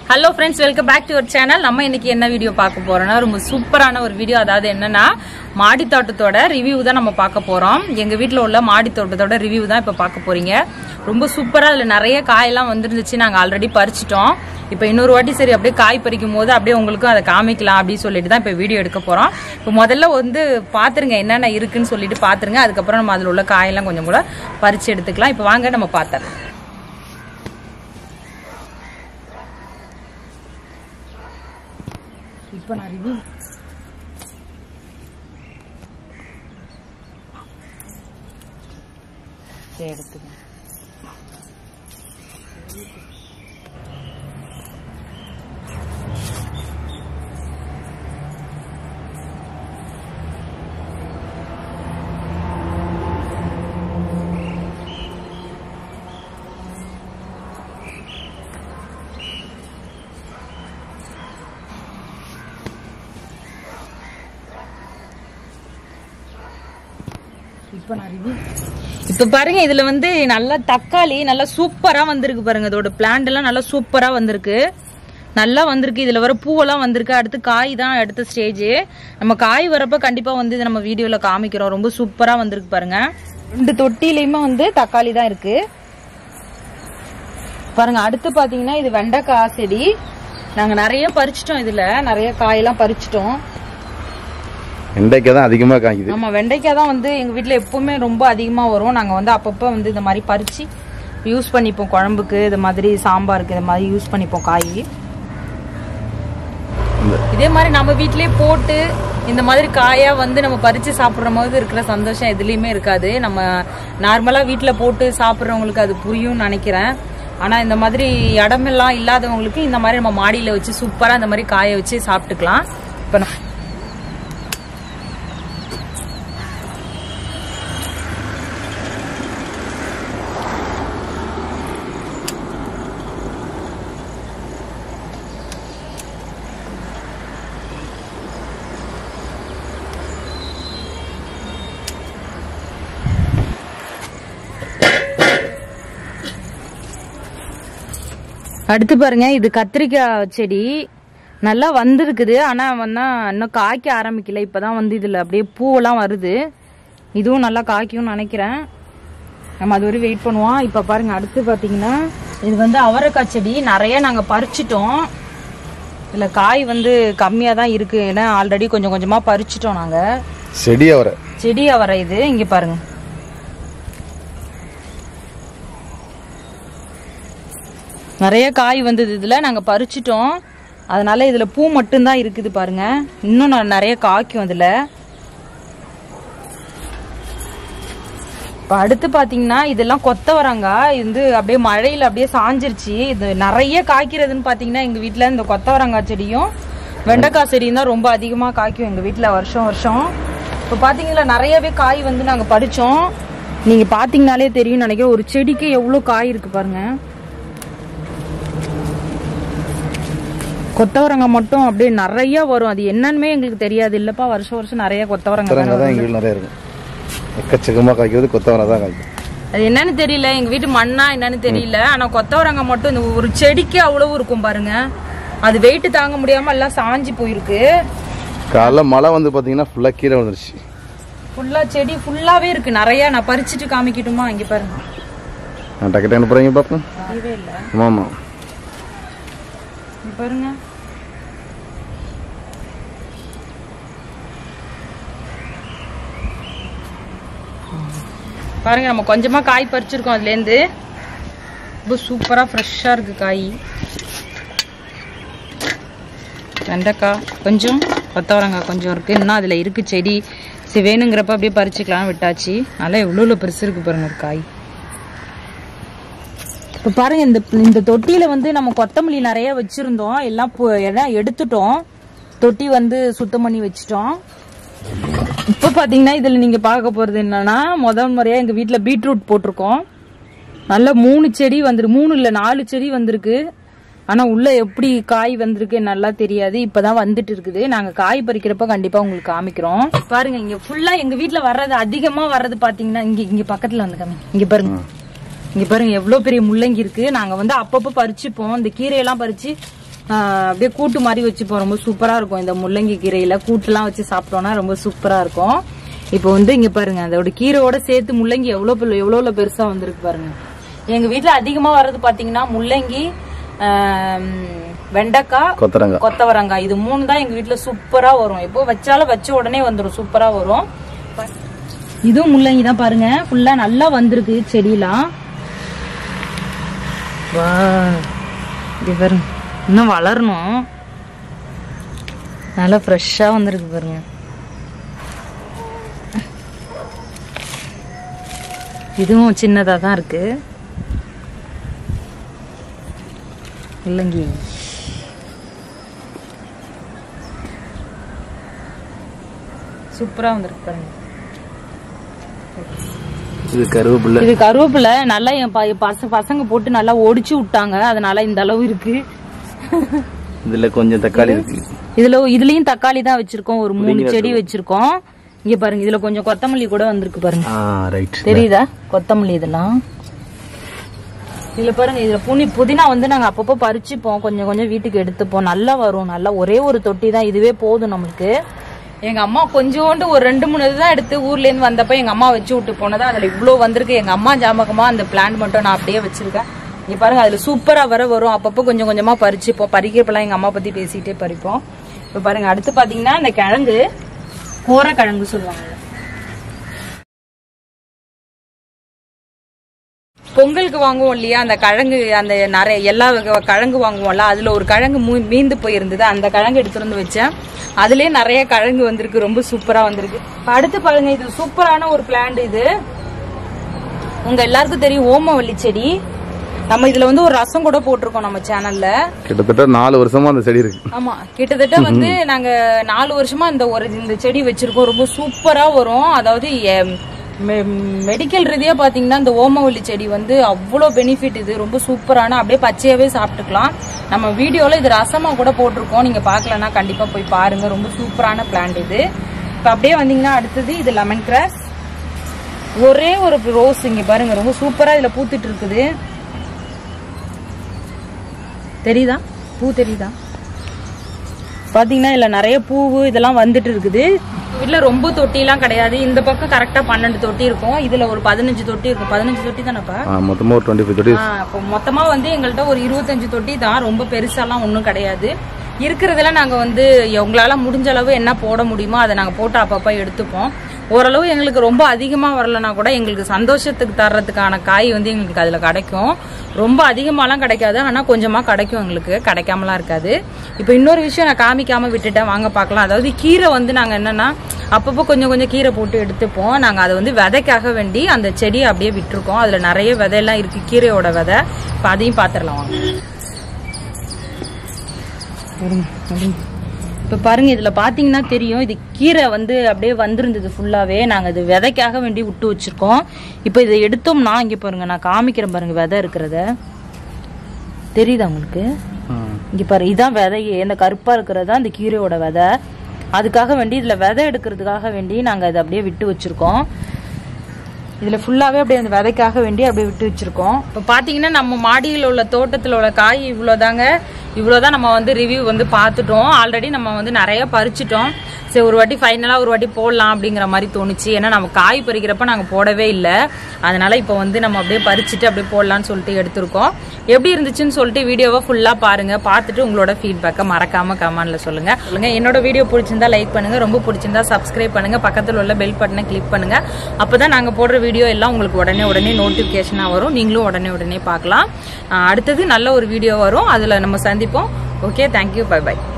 Hello friends welcome back to your channel நம்ம இன்னைக்கு என்ன வீடியோ பார்க்க போறோம்னா ரொம்ப சூப்பரான ஒரு வீடியோ அதாவது என்னன்னா மாடி தோட்டத்தோட ரிவ்யூ தான் நம்ம பார்க்க போறோம் எங்க வீட்ல உள்ள மாடி தோட்டத்தோட ரிவ்யூ தான் இப்ப பார்க்க போறீங்க ரொம்ப சூப்பரா அதுல நிறைய காயெல்லாம் வந்துருந்துச்சு நாங்க ஆல்ரெடி பறிச்சிட்டோம் இப்போ இன்னொரு வாட்டி சரி அப்படியே காய் பறிக்கும் போது அப்படியே உங்களுக்கும் அதை காமிக்கலாம் அப்படின்னு சொல்லிட்டு தான் இப்போ வீடியோ எடுக்க போறோம் இப்போ முதல்ல வந்து பாத்துருங்க என்னென்ன இருக்குன்னு சொல்லிட்டு பாத்துருங்க அதுக்கப்புறம் நம்ம அதுல உள்ள காயெல்லாம் கொஞ்சம் கூட பறிச்சு எடுத்துக்கலாம் இப்போ வாங்க நம்ம பார்த்தரலாம் இப்போ நான் ரிவ்யூ சரி எடுத்துக்கேன் இப்போ நான் ரிவ்யூ இப்போ பாருங்க இதுல வந்து நல்லா தக்காளி நல்லா சூப்பரா வந்திருக்கு பாருங்க இதோட பிளான்ட் எல்லாம் நல்லா சூப்பரா வந்திருக்கு நல்லா வந்திருக்கு இதுல வர பூவெல்லாம் வந்திருக்கு அடுத்து காய் தான் அடுத்த ஸ்டேஜ் நம்ம காய் வரப்ப கண்டிப்பா வந்து இதை நம்ம வீடியோல காமிக்கிறோம் ரொம்ப சூப்பரா வந்திருக்கு பாருங்க ரெண்டு தொட்டிலையுமே வந்து தக்காளி தான் இருக்கு பாருங்க அடுத்து பாத்தீங்கன்னா இது வெண்டைக்காய் செடி நாங்க நிறைய பறிச்சிட்டோம் இதுல நிறைய காயெல்லாம் பறிச்சிட்டோம் வெண்டைக்காய் தான் அதிகமாக காய்க்குது ஆமா வெண்டைக்காய் தான் வந்து எங்க வீட்ல எப்பவுமே ரொம்ப அதிகமா வரும் நாங்க வந்து அப்பப்ப வந்து இந்த மாதிரி பறிச்சு யூஸ் பண்ணிப்போம் குழம்புக்கு இது மாதிரி சாம்பாருக்கு இது மாதிரி யூஸ் பண்ணிப்போம் காய் இதே மாதிரி நம்ம வீட்லயே போட்டு இந்த மாதிரி காயா வந்து நம்ம பறிச்சு சாப்பிடுற போது இருக்கிற சந்தோஷம் எதுலயுமே இருக்காது நம்ம நார்மலா வீட்ல போட்டு சாப்பிடுறவங்களுக்கு அது புரியும்னு நினைக்கிறேன் ஆனா இந்த மாதிரி இடமெல்லாம் இல்லாதவங்களுக்கு இந்த மாதிரி நம்ம மாடியில வச்சு சூப்பரா இந்த மாதிரி காய வச்சு சாப்பிட்டுக்கலாம் இப்ப நான் அடுத்து பாருங்க இது கத்திரிக்காய் செடி நல்லா வந்திருக்குது ஆனா வந்தா இன்னும் காய்க்க ஆரம்பிக்கல இப்பதான் வந்து இதுல அப்படியே பூவெல்லாம் வருது இதுவும் நல்லா காய்க்கும்னு நினைக்கிறேன் நம்ம அது வரை வெயிட் பண்ணுவோம் இப்ப பாருங்க அடுத்து பாத்தீங்கன்னா இது வந்து அவரைக்காய் செடி நிறைய நாங்க பறிச்சிட்டோம் இதுல காய் வந்து கம்மியா தான் இருக்கு ஏன்னா ஆல்ரெடி கொஞ்சம் கொஞ்சமா பறிச்சிட்டோம் நாங்க செடி அவரை செடி அவரை இது இங்க பாருங்க நிறைய காய் வந்தது இதுல நாங்க பறிச்சிட்டோம் அதனால இதுல பூ மட்டும்தான் இருக்குது பாருங்க இன்னும் நான் நிறைய காய்க்கும் அதுல இப்ப அடுத்து பாத்தீங்கன்னா இதெல்லாம் கொத்தவரங்காய் இது வந்து அப்படியே மழையில அப்படியே சாஞ்சிருச்சு இது நிறைய காய்க்கிறதுன்னு பாத்தீங்கன்னா எங்க வீட்ல இந்த கொத்தவரங்காய் செடியும் வெண்டைக்காய் செடியும் தான் ரொம்ப அதிகமா காய்க்கும் எங்க வீட்ல வருஷம் வருஷம் இப்ப பாத்தீங்களா நிறையவே காய் வந்து நாங்க பறிச்சோம் நீங்க பாத்தீங்கனாலே தெரியும் நினைக்கிறேன் ஒரு செடிக்கு எவ்வளவு காய் இருக்கு பாருங்க கொத்தவரங்காய் மட்டும் அப்படியே நிறைய வரும் அது என்னன்னுமே எங்களுக்கு தெரியாது இல்லப்பா வருஷம் வருஷம் நிறைய கொத்தவரங்காய் கொத்தவரங்காய் தான் எங்கள் வீட்டில் நிறைய இருக்கும் எக்கச்சக்கமாக காய்க்கிறது கொத்தவரங்காய் தான் காய்க்கும் அது என்னன்னு தெரியல எங்க வீட்டு மண்ணா என்னன்னு தெரியல ஆனா கொத்தவரங்காய் மட்டும் இந்த ஒரு செடிக்கு அவ்வளவு இருக்கும் பாருங்க அது வெயிட் தாங்க முடியாம எல்லாம் சாஞ்சு போயிருக்கு காலைல மழை வந்து பார்த்தீங்கன்னா ஃபுல்லாக கீரை வந்துருச்சு ஃபுல்லா செடி ஃபுல்லாவே இருக்கு நிறைய நான் பறிச்சுட்டு காமிக்கட்டுமா இங்க பாருங்க நான் டக்கு டக்குனு போகிறீங்க பார்ப்போம் தெரியவே இல்ல ஆமாம் ஆமாம் இங்க பாருங்க பாருங்க நம்ம கொஞ்சமா காய் பறிச்சிருக்கோம் அதுல இருந்து ரொம்ப சூப்பரா ஃப்ரெஷ்ஷா இருக்கு காய் வெண்டைக்காய் கொஞ்சம் கொத்தவரங்காய் கொஞ்சம் இருக்கு இன்னும் அதுல இருக்கு செடி சரி வேணுங்கிறப்ப அப்படியே பறிச்சுக்கலாம் விட்டாச்சு நல்லா எவ்வளோ பெருசு இருக்கு பாருங்க ஒரு காய் இப்போ பாருங்க இந்த இந்த தொட்டியில வந்து நம்ம கொத்தமல்லி நிறைய வச்சிருந்தோம் எல்லாம் பு- எல்லாம் எடுத்துட்டோம் தொட்டி வந்து சுத்தம் பண்ணி வச்சிட்டோம் இப்போ பாத்தீங்கன்னா இதுல நீங்க பார்க்க போறது என்னன்னா முதல் முறையா எங்க வீட்ல பீட்ரூட் போட்டிருக்கோம் நல்ல மூணு செடி வந்துரு மூணு இல்ல நாலு செடி வந்திருக்கு ஆனா உள்ள எப்படி காய் வந்திருக்கு நல்லா தெரியாது இப்பதான் வந்துட்டு இருக்குது நாங்க காய் பறிக்கிறப்ப கண்டிப்பா உங்களுக்கு காமிக்கிறோம் பாருங்க இங்க ஃபுல்லா எங்க வீட்ல வர்றது அதிகமா வர்றது பாத்தீங்கன்னா இங்க இங்க பக்கத்துல வந்து காமி இங்க பாருங்க இங்க பாருங்க எவ்வளவு பெரிய முள்ளங்கி இருக்கு நாங்க வந்து அப்பப்ப பறிச்சுப்போம் இந்த கீரையெல்லாம் பறிச்சு ஆஹ், அப்படியே கூட்டு மாதிரி வச்சுப்போம் ரொம்ப சூப்பரா இருக்கும் இந்த முள்ளங்கி கீரையில கூட்டுலாம் வச்சு சாப்பிட்டோம்னா ரொம்ப சூப்பரா இருக்கும் இப்போ வந்து இங்க பாருங்க அதோட கீரையோட சேர்த்து முள்ளங்கி எவ்வளவு பெரு- எவ்வளவு பெருசா வந்திருக்கு பாருங்க எங்க வீட்ல அதிகமா வர்றது பாத்தீங்கன்னா முள்ளங்கி ஆம், வெண்டைக்காய் கொத்தரங்காய் கொத்தவரங்காய் இது மூணு தான் எங்க வீட்ல சூப்பரா வரும் எப்போ வச்சாலும் வச்ச உடனே வந்துடும் சூப்பரா வரும் இதுவும் முள்ளங்கி தான் பாருங்க ஃபுல்லா நல்லா வந்திருக்கு செடியெல்லாம் வா இது பாருங்க இன்னும் வளரணும் நல்லா ஃப்ரெஷ்ஷா வந்திருக்கு பாருங்க இதுவும் சின்னதா தான் இருக்கு முள்ளங்கி சூப்பரா வந்திருக்கு பாருங்க இது கருவேப்பிலை இது கருவேப்பிலை நல்லா என் ப- பச- பசங்க போட்டு நல்லா ஒடிச்சு விட்டாங்க அதனால இந்த அளவு இருக்கு இதுல கொஞ்சம் தக்காளி இருக்கு இதுல இதுலயும் தக்காளி தான் வச்சிருக்கோம் ஒரு மூணு செடி வச்சிருக்கோம் இங்க பாருங்க இதுல கொஞ்சம் கொத்தமல்லி கூட வந்திருக்கு பாருங்க ஆ ரைட் தெரியுதா கொத்தமல்லி இதெல்லாம் இதுல பாருங்க இதுல புனி புதினா வந்து நாங்க அப்பப்போ பறிச்சுப்போம் கொஞ்சம் கொஞ்சம் வீட்டுக்கு எடுத்துப்போம் நல்லா வரும் நல்லா ஒரே ஒரு தொட்டி தான் இதுவே போதும் நம்மளுக்கு எங்க அம்மா கொஞ்சோண்டு ஒரு ரெண்டு மூணு இதுதான் எடுத்து ஊர்ல இருந்து வந்தப்ப எங்க அம்மா வச்சு விட்டு போனது அதுல இவ்ளோ வந்திருக்கு எங்க அம்மா ஜாமகமா அந்த பிளான்ட் மட்டும் நான் அப்படியே வச்சிருக்கேன் இங்க பாருங்க அதுல சூப்பரா வர வரும் அப்பப்போ கொஞ்சம் கொஞ்சமா பறிச்சுப்போம் பறிக்கிறப்பெல்லாம் எங்க அம்மா பத்தி பேசிட்டே பறிப்போம் இப்ப பாருங்க அடுத்து பாத்தீங்கன்னா இந்த கிழங்கு கோரக்கிழங்கு சொல்லுவாங்க பொங்கலுக்கு வாங்குவோம் இல்லையா அந்த கிழங்கு அந்த நிறைய எல்லா வகை கிழங்கு வாங்குவோம்ல அதுல ஒரு கிழங்கு மூ- மீந்து போயிருந்தது அந்த கிழங்கு எடுத்துட்டு வந்து வச்சேன் அதுலயே நிறைய கிழங்கு வந்திருக்கு ரொம்ப சூப்பரா வந்திருக்கு இப்ப அடுத்து பாருங்க இது சூப்பரான ஒரு பிளான்ட் இது உங்க எல்லாருக்கும் தெரியும் ஓமவல்லி செடி நம்ம இதுல வந்து ஒரு ரசம் கூட போட்டிருக்கோம் நம்ம சேனல்ல கிட்டத்தட்ட நாலு வருஷமா அந்த செடி இருக்கு ஆமா கிட்டத்தட்ட வந்து நாங்க நாலு வருஷமா இந்த ஒரு இந்த செடி வச்சிருக்கோம் ரொம்ப சூப்பரா வரும் அதாவது மெடிக்கல் ரீதியா பாத்தீங்கன்னா இந்த ஓமவல்லி செடி வந்து அவ்வளோ பெனிஃபிட் இது ரொம்ப சூப்பரான அப்படியே பச்சையாவே சாப்பிட்டுக்கலாம் நம்ம வீடியோல இது ரசமா கூட போட்டிருக்கோம் நீங்க பார்க்கலன்னா கண்டிப்பா போய் பாருங்க ரொம்ப சூப்பரான பிளான்ட் இது இப்ப அப்படியே வந்தீங்கன்னா அடுத்தது இது லெமன் கிராஸ் ஒரே ஒரு ரோஸ் இங்க பாருங்க ரொம்ப சூப்பரா இதுல பூத்துட்டு இருக்குது தெரியுதா பூ தெரியுதா பாத்தீங்கன்னா இதுல நிறைய பூவு இதெல்லாம் வந்துட்டு இருக்குது வீட்டுல ரொம்ப தொட்டிலாம் கிடையாது இந்த பக்கம் கரெக்டா பன்னெண்டு தொட்டி இருக்கும் இதுல ஒரு பதினஞ்சு தொட்டி இருக்கும் பதினஞ்சு தொட்டி தானப்பா ஆ, மொத்தமா ஒரு டுவெண்ட்டி ஃபைவ் தொட்டி ஆ, இப்போ மொத்தமா வந்து எங்கள்கிட்ட ஒரு இருபத்தஞ்சு தொட்டி தான் ரொம்ப பெருசாலாம் ஒன்றும் கிடையாது இருக்கிறதுல நாங்க வந்து உங்களால முடிஞ்ச அளவு என்ன போட முடியுமோ அதை நாங்க போட்டு அப்பப்ப எடுத்துப்போம் ஓரளவு எங்களுக்கு ரொம்ப அதிகமா வரலனா கூட எங்களுக்கு சந்தோஷத்துக்கு தர்றதுக்கான காய் வந்து எங்களுக்கு அதுல கிடைக்கும் ரொம்ப அதிகமாலாம் கிடைக்காது ஆனா கொஞ்சமா கிடைக்கும் எங்களுக்கு கிடைக்காமலாம் இருக்காது இப்போ இன்னொரு விஷயம் நான் காமிக்காம விட்டுட்டேன் வாங்க பார்க்கலாம் அதாவது கீரை வந்து நாங்க என்னன்னா அப்பப்போ கொஞ்சம் கொஞ்சம் கீரை போட்டு எடுத்துப்போம் நாங்க அதை வந்து விதைக்காக வேண்டி அந்த செடியை அப்படியே விட்டுருக்கோம் அதுல நிறைய விதையெல்லாம் இருக்கு கீரையோட விதை இப்போ அதையும் பார்த்துடலாம் வாங்க இருங்க, இருங்க. இப்ப பாருங்க இதுல பாத்தீங்கன்னா தெரியும் இது கீரை வந்து அப்படியே வந்திருந்தது ஃபுல்லாவே நாங்க இது விதைக்காக வேண்டி விட்டு வச்சிருக்கோம் இப்போ இதை எடுத்தோம்னா இங்க பாருங்க நான் காமிக்கிறேன் பாருங்க விதை இருக்கிறத தெரியுதா உங்களுக்கு இங்க பாரு இதான் விதையே இந்த கருப்பா இருக்கிறது தான் இந்த கீரையோட விதை அதுக்காக வேண்டி இதுல விதை எடுக்கிறதுக்காக வேண்டி நாங்க இதை அப்படியே விட்டு வச்சிருக்கோம் இதுல ஃபுல்லாவே அப்படியே அந்த விதைக்காக வேண்டி அப்படியே விட்டு வச்சிருக்கோம் இப்போ பாத்தீங்கன்னா நம்ம மாடியில் உள்ள தோட்டத்துல உள்ள காய் இவ்வளவுதாங்க இவ்வளவுதான் நம்ம வந்து ரிவ்யூ வந்து பார்த்துட்டோம் ஆல்ரெடி நம்ம வந்து நிறைய பறிச்சிட்டோம் சரி ஒரு வாட்டி ஃபைனலா ஒரு வாட்டி போடலாம் அப்படிங்கிற மாதிரி தோணுச்சு ஏன்னா நம்ம காய் பறிக்கிறப்ப நாங்க போடவே இல்லை அதனால இப்போ வந்து நம்ம அப்படியே பறிச்சுட்டு அப்படியே போடலாம்னு சொல்லிட்டு எடுத்திருக்கோம் எப்படி இருந்துச்சுன்னு சொல்லிட்டு வீடியோவை ஃபுல்லா பாருங்க பார்த்துட்டு உங்களோட ஃபீட்பேக்கை மறக்காம கமெண்ட்ல சொல்லுங்க சொல்லுங்க என்னோட வீடியோ பிடிச்சிருந்தா லைக் பண்ணுங்க ரொம்ப பிடிச்சிருந்தா சப்ஸ்கிரைப் பண்ணுங்க பக்கத்துல உள்ள பெல் பட்டனை கிளிக் பண்ணுங்க அப்பதான் நாங்க போடுற வீடியோ எல்லாம் உங்களுக்கு உடனே உடனே நோட்டிபிகேஷனா வரும் நீங்களும் உடனே உடனே பார்க்கலாம் ஆஹ் அடுத்தது நல்ல ஒரு வீடியோ வரும் அதுல நம்ம சந்திப்போம் ஓகே தேங்க்யூ பை பை